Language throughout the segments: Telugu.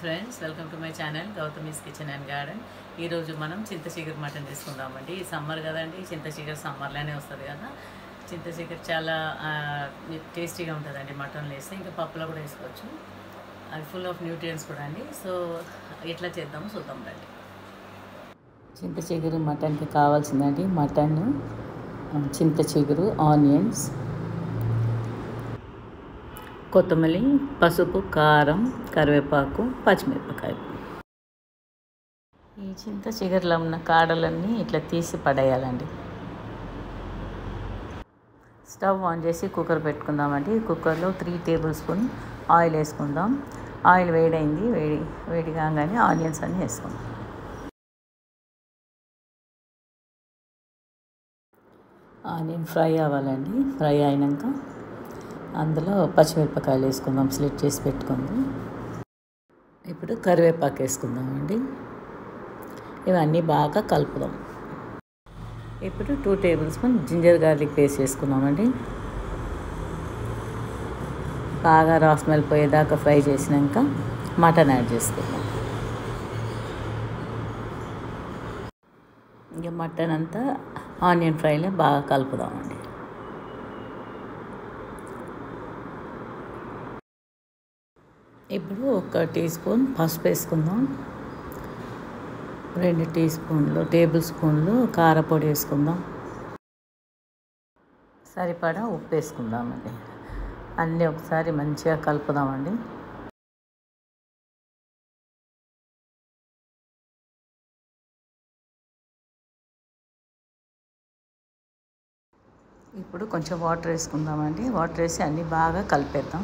friends welcome to my channel Gautami's kitchen and garden ఈరోజు మనం చింత చిగురు మటన్ తీసుకుందామండి ఈ సమ్మర్ కదండి చింత చిగురు సమ్మర్లోనే వస్తుంది కదా చింత చిగురు చాలా ఆ, టేస్టీగా ఉంటుందండి మటన్లో వేస్తే ఇంకా పప్పులో కూడా వేసుకోవచ్చు అది ఫుల్ ఆఫ్ న్యూట్రియంట్స్ కూడా అండి సో ఎట్లా చేద్దామో చూద్దాం రండి చింత చిగురు మటన్కి కావాల్సిందండి మటన్ చింత చిగురు ఆనియన్స్ కొత్తిమీర పసుపు కారం కరివేపాకు పచ్చిమిరపకాయలు ఈ చింత చిగురులో ఉన్న కాడలన్నీ ఇట్లా తీసి పడేయాలండి స్టవ్ ఆన్ చేసి కుక్కర్ పెట్టుకుందామండి కుక్కర్లో త్రీ టేబుల్ స్పూన్ ఆయిల్ వేసుకుందాం ఆయిల్ వేడైంది వేడి వేడి కాగానే ఆనియన్స్ అన్నీ వేసుకుందాం ఆనియన్ ఫ్రై అవ్వాలండి ఫ్రై అయినాక అందులో పచ్చిమిరపకాయలు వేసుకుందాం స్లిట్ చేసి పెట్టుకుందాం ఇప్పుడు కరివేపాకు వేసుకుందామండి ఇవన్నీ బాగా కలుపుదాం ఇప్పుడు two tablespoon ginger garlic paste వేసుకున్నామండి బాగా రా స్మెల్ పోయేదాకా ఫ్రై చేసినాక మటన్ యాడ్ చేసుకుందాం ఇంకా మటన్ అంతా ఆనియన్ ఫ్రైలో బాగా కలుపుదామండి ఇప్పుడు ఒక టీ స్పూన్ పసుపు వేసుకుందాం రెండు టీ స్పూన్లు టేబుల్ స్పూన్లు కారపొడి వేసుకుందాం సరిపడా ఉప్పు వేసుకుందామండి అన్నీ ఒకసారి మంచిగా కలుపుదామండి ఇప్పుడు కొంచెం వాటర్ వేసుకుందామండి వాటర్ వేసి అన్నీ బాగా కలిపేద్దాం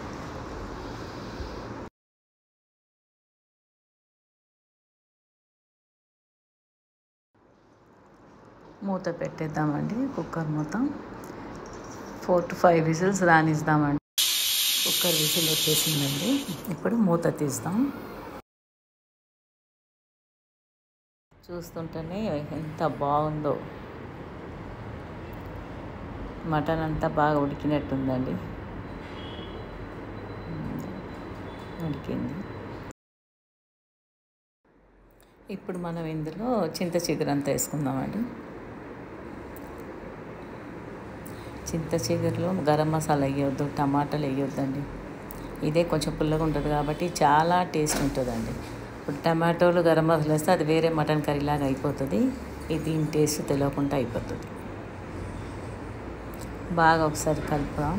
మూత పెట్టేద్దామండి కుక్కర్ మూత ఫోర్ టు ఫైవ్ విజిల్స్ రానిద్దామండి కుక్కర్ విజిల్ వచ్చేసిందండి ఇప్పుడు మూత తీస్తాం చూస్తుంటేనే ఎంత బాగుందో మటన్ అంతా బాగా ఉడికినట్టుందండి ఉడికింది ఇప్పుడు మనం ఇందులో చింత చిగురు అంతా వేసుకుందామండి చింత చిగురులో గరం మసాలా వేయొద్దు టమాటాలు వేయొద్దండి ఇదే కొంచెం పుల్లగా ఉంటుంది కాబట్టి చాలా టేస్ట్ ఉంటుందండి ఇప్పుడు టమాటోలు గరం మసాలా వేస్తే అది వేరే మటన్ కర్రీలాగా అయిపోతుంది ఇది దీని టేస్ట్ తెలియకుండా అయిపోతుంది బాగా ఒకసారి కలుపుదాం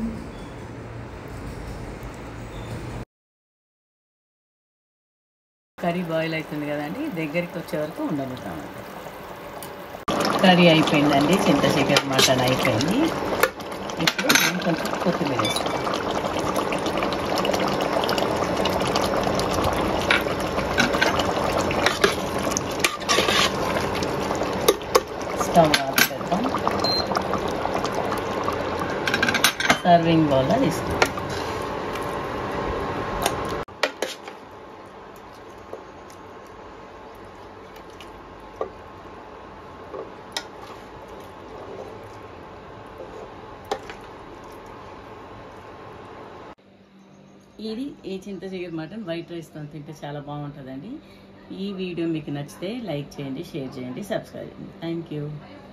కర్రీ బాయిల్ అవుతుంది కదండి దగ్గరికి వచ్చే వరకు ఉండబోతామండి కర్రీ అయిపోయిందండి చింత చికెన్ మటన్ అయిపోయింది ఇప్పుడు నేను కొంచెం కొత్తిమీర వేస్తాను స్టవ్ ఆఫ్ చేద్దాం సర్వింగ్ బౌల్లో తీసుకుంటాం ఇది ఈ చింత చిగురు మటన్ వైట్ రైస్తో తింటే చాలా బాగుంటుందండి ఈ వీడియో మీకు నచ్చితే లైక్ చేయండి షేర్ చేయండి సబ్స్క్రైబ్ చేయండి థ్యాంక్ యూ